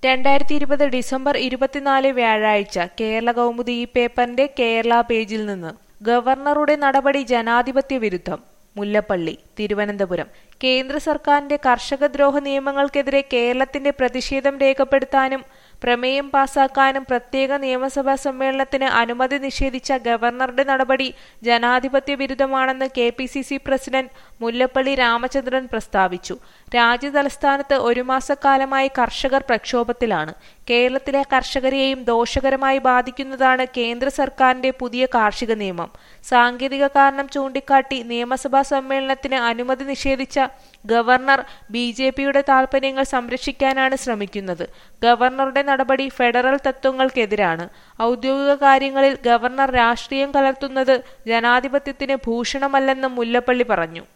രണ്ടായിരത്തി ഇരുപത് ഡിസംബർ ഇരുപത്തിനാല് വ്യാഴാഴ്ച കേരള കൗമുദി ഈ പേപ്പറിന്റെ കേരള പേജിൽ നിന്ന് ഗവർണറുടെ നടപടി ജനാധിപത്യ വിരുദ്ധം മുല്ലപ്പള്ളി തിരുവനന്തപുരം കേന്ദ്ര സർക്കാരിന്റെ കർഷകദ്രോഹ നിയമങ്ങൾക്കെതിരെ കേരളത്തിന്റെ പ്രതിഷേധം രേഖപ്പെടുത്താനും പ്രമേയം പാസാക്കാനും പ്രത്യേക നിയമസഭാ സമ്മേളനത്തിന് അനുമതി നിഷേധിച്ച ഗവർണറുടെ നടപടി ജനാധിപത്യ വിരുദ്ധമാണെന്ന് K P C C president Mullappally Ramachandran പ്രസ്താവിച്ചു രാജ്യതലസ്ഥാനത്ത് ഒരു മാസക്കാലമായി കർഷകർ പ്രക്ഷോഭത്തിലാണ് കേരളത്തിലെ കർഷകരെയും ദോഷകരമായി ബാധിക്കുന്നതാണ് കേന്ദ്ര സർക്കാരിന്റെ പുതിയ കാർഷിക നിയമം സാങ്കേതിക കാരണം ചൂണ്ടിക്കാട്ടി നിയമസഭാ സമ്മേളനത്തിന് അനുമതി നിഷേധിച്ച ഗവർണർ ബി ജെ പിയുടെ താൽപര്യങ്ങൾ സംരക്ഷിക്കാനാണ് ശ്രമിക്കുന്നത് ഗവർണറുടെ നടപടി ഫെഡറൽ തത്വങ്ങൾക്കെതിരാണ് ഔദ്യോഗിക കാര്യങ്ങളിൽ ഗവർണർ രാഷ്ട്രീയം കലർത്തുന്നത് ജനാധിപത്യത്തിന് ഭൂഷണമല്ലെന്നും മുല്ലപ്പള്ളി പറഞ്ഞു